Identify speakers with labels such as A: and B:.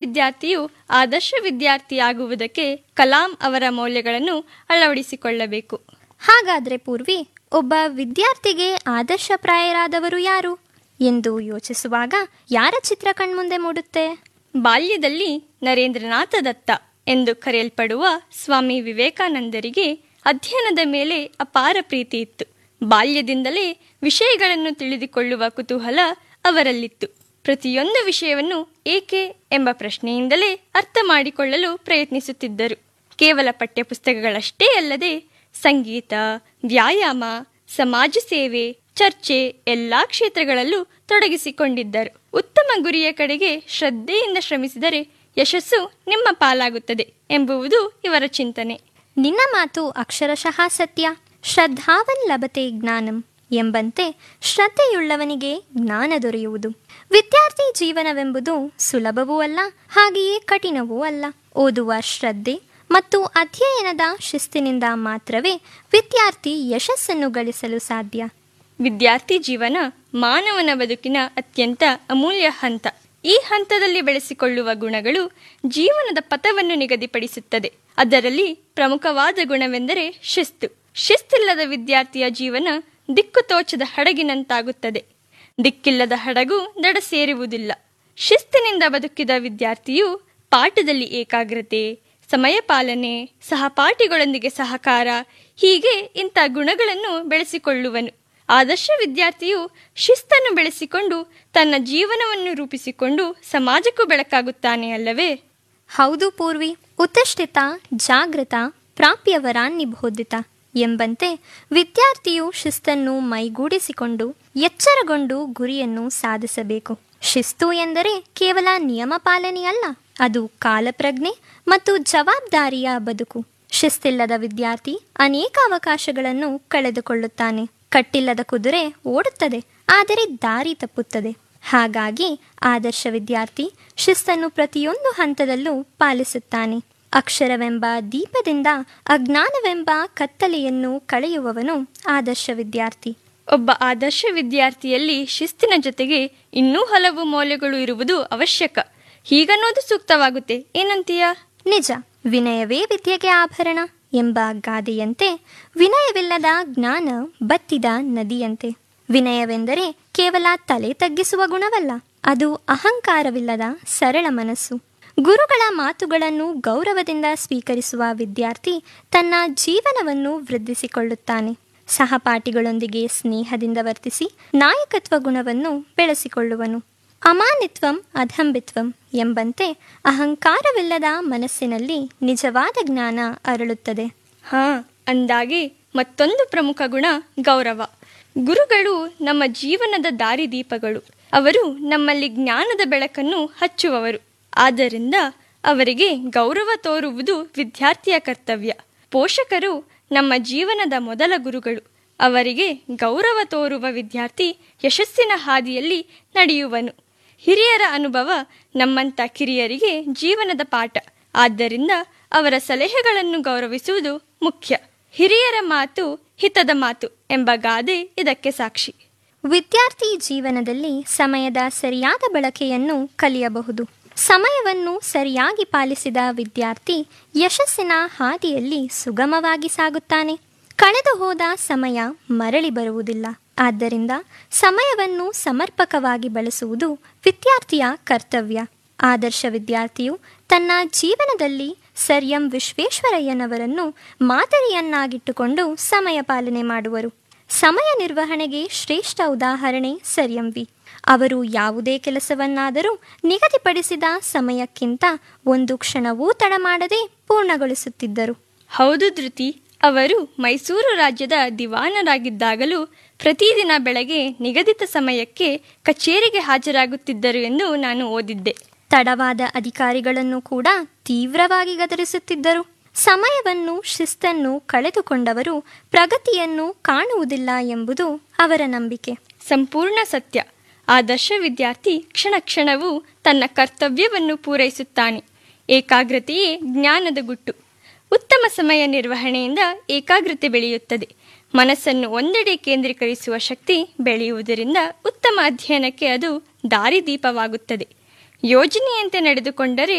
A: ವಿದ್ಯಾರ್ಥಿಯು ಆದರ್ಶ ವಿದ್ಯಾರ್ಥಿಯಾಗುವುದಕ್ಕೆ ಕಲಾಂ ಅವರ ಮೌಲ್ಯಗಳನ್ನು ಅಳವಡಿಸಿಕೊಳ್ಳಬೇಕು
B: ಹಾಗಾದ್ರೆ ಪೂರ್ವಿ ಒಬ್ಬ ವಿದ್ಯಾರ್ಥಿಗೆ ಆದರ್ಶಪ್ರಾಯರಾದವರು ಯಾರು ಎಂದು ಯೋಚಿಸುವಾಗ ಯಾರ ಚಿತ್ರ ಕಣ್ಮುಂದೆ ಮೂಡುತ್ತೆ
A: ಬಾಲ್ಯದಲ್ಲಿ ನರೇಂದ್ರನಾಥ ದತ್ತ ಎಂದು ಕರೆಯಲ್ಪಡುವ ಸ್ವಾಮಿ ವಿವೇಕಾನಂದರಿಗೆ ಅಧ್ಯಯನದ ಮೇಲೆ ಅಪಾರ ಪ್ರೀತಿ ಇತ್ತು ಬಾಲ್ಯದಿಂದಲೇ ವಿಷಯಗಳನ್ನು ತಿಳಿದುಕೊಳ್ಳುವ ಕುತೂಹಲ ಅವರಲ್ಲಿತ್ತು ಪ್ರತಿಯೊಂದು ವಿಷಯವನ್ನು ಏಕೆ ಎಂಬ ಪ್ರಶ್ನೆಯಿಂದಲೇ ಅರ್ಥ ಮಾಡಿಕೊಳ್ಳಲು ಪ್ರಯತ್ನಿಸುತ್ತಿದ್ದರು ಕೇವಲ ಪಠ್ಯಪುಸ್ತಕಗಳಷ್ಟೇ ಅಲ್ಲದೆ ಸಂಗೀತ ವ್ಯಾಯಾಮ ಸಮಾಜ ಸೇವೆ ಚರ್ಚೆ ಎಲ್ಲಾ ಕ್ಷೇತ್ರಗಳಲ್ಲೂ ತೊಡಗಿಸಿಕೊಂಡಿದ್ದರು ಉತ್ತಮ ಗುರಿಯ ಕಡೆಗೆ ಶ್ರದ್ಧೆಯಿಂದ ಶ್ರಮಿಸಿದರೆ ಯಶಸ್ಸು ನಿಮ್ಮ ಪಾಲಾಗುತ್ತದೆ ಎಂಬುವುದು ಇವರ ಚಿಂತನೆ
B: ನಿನ್ನ ಮಾತು ಅಕ್ಷರಶಃ ಸತ್ಯ ಶ್ರದ್ಧಾವನ್ ಲಭತೆ ಜ್ಞಾನಂ ಎಂಬಂತೆ ಶ್ರದ್ಧೆಯುಳ್ಳವನಿಗೆ ಜ್ಞಾನ ದೊರೆಯುವುದು ವಿದ್ಯಾರ್ಥಿ ಜೀವನವೆಂಬುದು ಸುಲಭವೂ ಅಲ್ಲ ಹಾಗೆಯೇ ಕಠಿಣವೂ ಅಲ್ಲ ಓದುವ ಶ್ರದ್ಧೆ ಮತ್ತು ಅಧ್ಯಯನದ ಶಿಸ್ತಿನಿಂದ ಮಾತ್ರವೇ ವಿದ್ಯಾರ್ಥಿ ಯಶಸ್ಸನ್ನು ಗಳಿಸಲು ಸಾಧ್ಯ
A: ವಿದ್ಯಾರ್ಥಿ ಜೀವನ ಮಾನವನ ಬದುಕಿನ ಅತ್ಯಂತ ಅಮೂಲ್ಯ ಹಂತ ಈ ಹಂತದಲ್ಲಿ ಬೆಳೆಸಿಕೊಳ್ಳುವ ಗುಣಗಳು ಜೀವನದ ಪಥವನ್ನು ನಿಗದಿಪಡಿಸುತ್ತದೆ ಅದರಲ್ಲಿ ಪ್ರಮುಖವಾದ ಗುಣವೆಂದರೆ ಶಿಸ್ತು ಶಿಸ್ತಿಲ್ಲದ ವಿದ್ಯಾರ್ಥಿಯ ಜೀವನ ದಿಕ್ಕು ತೋಚದ ಹಡಗಿನಂತಾಗುತ್ತದೆ ದಿಕ್ಕಿಲ್ಲದ ಹಡಗು ದಡ ಸೇರುವುದಿಲ್ಲ ಶಿಸ್ತಿನಿಂದ ಬದುಕಿದ ವಿದ್ಯಾರ್ಥಿಯು ಪಾಠದಲ್ಲಿ ಏಕಾಗ್ರತೆ ಸಮಯ ಪಾಲನೆ ಸಹಪಾಠಿಗಳೊಂದಿಗೆ ಸಹಕಾರ ಹೀಗೆ ಇಂಥ ಗುಣಗಳನ್ನು ಬೆಳೆಸಿಕೊಳ್ಳುವನು ಆದರ್ಶ ವಿದ್ಯಾರ್ಥಿಯು ಶಿಸ್ತನ್ನು ಬೆಳೆಸಿಕೊಂಡು ತನ್ನ ಜೀವನವನ್ನು ರೂಪಿಸಿಕೊಂಡು ಸಮಾಜಕ್ಕೂ ಬೆಳಕಾಗುತ್ತಾನೆ ಅಲ್ಲವೇ
B: ಹೌದು ಪೂರ್ವಿ ಉತ್ತಿಷ್ಠಿತ ಜಾಗೃತ ಪ್ರಾಪ್ಯವರಾನ್ ನಿಬೋಧಿತ ಎಂಬಂತೆ ವಿದ್ಯಾರ್ಥಿಯು ಶಿಸ್ತನ್ನು ಮೈಗೂಡಿಸಿಕೊಂಡು ಎಚ್ಚರಗೊಂಡು ಗುರಿಯನ್ನು ಸಾಧಿಸಬೇಕು ಶಿಸ್ತು ಎಂದರೆ ಕೇವಲ ನಿಯಮ ಪಾಲನೆಯಲ್ಲ ಅದು ಕಾಲಪ್ರಜ್ಞೆ ಮತ್ತು ಜವಾಬ್ದಾರಿಯ ಬದುಕು ಶಿಸ್ತಿಲ್ಲದ ವಿದ್ಯಾರ್ಥಿ ಅನೇಕ ಅವಕಾಶಗಳನ್ನು ಕಳೆದುಕೊಳ್ಳುತ್ತಾನೆ ಕಟ್ಟಿಲ್ಲದ ಕುದುರೆ ಓಡುತ್ತದೆ ಆದರೆ ದಾರಿ ತಪ್ಪುತ್ತದೆ ಹಾಗಾಗಿ ಆದರ್ಶ ವಿದ್ಯಾರ್ಥಿ ಶಿಸ್ತನ್ನು ಪ್ರತಿಯೊಂದು ಹಂತದಲ್ಲೂ ಪಾಲಿಸುತ್ತಾನೆ ಅಕ್ಷರವೆಂಬ ದೀಪದಿಂದ ಅಜ್ಞಾನವೆಂಬ ಕತ್ತಲೆಯನ್ನು ಕಳೆಯುವವನು ಆದರ್ಶ ವಿದ್ಯಾರ್ಥಿ
A: ಒಬ್ಬ ಆದರ್ಶ ವಿದ್ಯಾರ್ಥಿಯಲ್ಲಿ ಶಿಸ್ತಿನ ಜೊತೆಗೆ ಇನ್ನೂ ಹಲವು ಮೌಲ್ಯಗಳು ಇರುವುದು ಅವಶ್ಯಕ ಹೀಗನ್ನೋದು ಸೂಕ್ತವಾಗುತ್ತೆ ಏನಂತೀಯ
B: ನಿಜ ವಿನಯವೇ ವಿದ್ಯೆಗೆ ಆಭರಣ ಎಂಬ ಗಾದೆಯಂತೆ ವಿನಯವಿಲ್ಲದ ಜ್ಞಾನ ಬತ್ತಿದ ನದಿಯಂತೆ ವಿನಯವೆಂದರೆ ಕೇವಲ ತಲೆ ತಗ್ಗಿಸುವ ಗುಣವಲ್ಲ ಅದು ಅಹಂಕಾರವಿಲ್ಲದ ಸರಳ ಮನಸ್ಸು ಗುರುಗಳ ಮಾತುಗಳನ್ನು ಗೌರವದಿಂದ ಸ್ವೀಕರಿಸುವ ವಿದ್ಯಾರ್ಥಿ ತನ್ನ ಜೀವನವನ್ನು ವೃದ್ಧಿಸಿಕೊಳ್ಳುತ್ತಾನೆ ಸಹಪಾಠಿಗಳೊಂದಿಗೆ ಸ್ನೇಹದಿಂದ ವರ್ತಿಸಿ ನಾಯಕತ್ವ ಗುಣವನ್ನು ಬೆಳೆಸಿಕೊಳ್ಳುವನು ಅಮಾನಿತ್ವಂ ಅಧಂಬಿತ್ವಂ ಎಂಬಂತೆ ಅಹಂಕಾರವಿಲ್ಲದ ಮನಸ್ಸಿನಲ್ಲಿ ನಿಜವಾದ ಜ್ಞಾನ ಅರಳುತ್ತದೆ
A: ಹಾ ಅಂದಾಗೆ ಮತ್ತೊಂದು ಪ್ರಮುಖ ಗುಣ ಗೌರವ ಗುರುಗಳು ನಮ್ಮ ಜೀವನದ ದಾರಿದೀಪಗಳು ಅವರು ನಮ್ಮಲ್ಲಿ ಜ್ಞಾನದ ಬೆಳಕನ್ನು ಹಚ್ಚುವವರು ಆದ್ದರಿಂದ ಅವರಿಗೆ ಗೌರವ ತೋರುವುದು ವಿದ್ಯಾರ್ಥಿಯ ಕರ್ತವ್ಯ ಪೋಷಕರು ನಮ್ಮ ಜೀವನದ ಮೊದಲ ಗುರುಗಳು ಅವರಿಗೆ ಗೌರವ ತೋರುವ ವಿದ್ಯಾರ್ಥಿ ಯಶಸ್ಸಿನ ಹಾದಿಯಲ್ಲಿ ನಡೆಯುವನು ಹಿರಿಯರ ಅನುಭವ ನಮ್ಮಂಥ ಕಿರಿಯರಿಗೆ ಜೀವನದ ಪಾಠ ಆದ್ದರಿಂದ ಅವರ ಸಲಹೆಗಳನ್ನು ಗೌರವಿಸುವುದು ಮುಖ್ಯ ಹಿರಿಯರ ಮಾತು ಹಿತದ ಮಾತು ಎಂಬ ಗಾದೆ ಇದಕ್ಕೆ ಸಾಕ್ಷಿ
B: ವಿದ್ಯಾರ್ಥಿ ಜೀವನದಲ್ಲಿ ಸಮಯದ ಸರಿಯಾದ ಬಳಕೆಯನ್ನು ಕಲಿಯಬಹುದು ಸಮಯವನ್ನು ಸರಿಯಾಗಿ ಪಾಲಿಸಿದ ವಿದ್ಯಾರ್ಥಿ ಯಶಸ್ಸಿನ ಹಾದಿಯಲ್ಲಿ ಸುಗಮವಾಗಿ ಸಾಗುತ್ತಾನೆ ಕಳೆದು ಹೋದ ಸಮಯ ಮರಳಿ ಬರುವುದಿಲ್ಲ ಆದ್ದರಿಂದ ಸಮಯವನ್ನು ಸಮರ್ಪಕವಾಗಿ ಬಳಸುವುದು ವಿದ್ಯಾರ್ಥಿಯ ಕರ್ತವ್ಯ ಆದರ್ಶ ವಿದ್ಯಾರ್ಥಿಯು ತನ್ನ ಜೀವನದಲ್ಲಿ ಸರ್ ಎಂ ವಿಶ್ವೇಶ್ವರಯ್ಯನವರನ್ನು ಮಾದರಿಯನ್ನಾಗಿಟ್ಟುಕೊಂಡು ಸಮಯ ಪಾಲನೆ ಮಾಡುವರು ಸಮಯ ನಿರ್ವಹಣೆಗೆ ಶ್ರೇಷ್ಠ ಉದಾಹರಣೆ ಸರ್ ಎಂ ವಿ ಅವರು ಯಾವುದೇ ಕೆಲಸವನ್ನಾದರೂ ನಿಗದಿಪಡಿಸಿದ ಸಮಯಕ್ಕಿಂತ ಒಂದು ಕ್ಷಣವೂ ತಡ ಮಾಡದೆ ಪೂರ್ಣಗೊಳಿಸುತ್ತಿದ್ದರು
A: ಹೌದು ಧೃತಿ ಅವರು ಮೈಸೂರು ರಾಜ್ಯದ ದಿವಾನರಾಗಿದ್ದಾಗಲೂ ಪ್ರತಿದಿನ ಬೆಳಗ್ಗೆ ನಿಗದಿತ ಸಮಯಕ್ಕೆ ಕಚೇರಿಗೆ ಹಾಜರಾಗುತ್ತಿದ್ದರು ಎಂದು ನಾನು ಓದಿದ್ದೆ
B: ತಡವಾದ ಅಧಿಕಾರಿಗಳನ್ನು ಕೂಡ ತೀವ್ರವಾಗಿ ಗದರಿಸುತ್ತಿದ್ದರು ಸಮಯವನ್ನು ಶಿಸ್ತನ್ನು ಕಳೆದುಕೊಂಡವರು ಪ್ರಗತಿಯನ್ನು ಕಾಣುವುದಿಲ್ಲ ಎಂಬುದು ಅವರ ನಂಬಿಕೆ
A: ಸಂಪೂರ್ಣ ಸತ್ಯ ಆದರ್ಶ ವಿದ್ಯಾರ್ಥಿ ಕ್ಷಣ ಕ್ಷಣವೂ ತನ್ನ ಕರ್ತವ್ಯವನ್ನು ಪೂರೈಸುತ್ತಾನೆ ಏಕಾಗ್ರತೆಯೇ ಜ್ಞಾನದ ಗುಟ್ಟು ಉತ್ತಮ ಸಮಯ ನಿರ್ವಹಣೆಯಿಂದ ಏಕಾಗ್ರತೆ ಬೆಳೆಯುತ್ತದೆ ಮನಸ್ಸನ್ನು ಒಂದೆಡೆ ಕೇಂದ್ರೀಕರಿಸುವ ಶಕ್ತಿ ಬೆಳೆಯುವುದರಿಂದ ಉತ್ತಮ ಅಧ್ಯಯನಕ್ಕೆ ಅದು ದಾರಿದೀಪವಾಗುತ್ತದೆ ಯೋಜನೆಯಂತೆ ನಡೆದುಕೊಂಡರೆ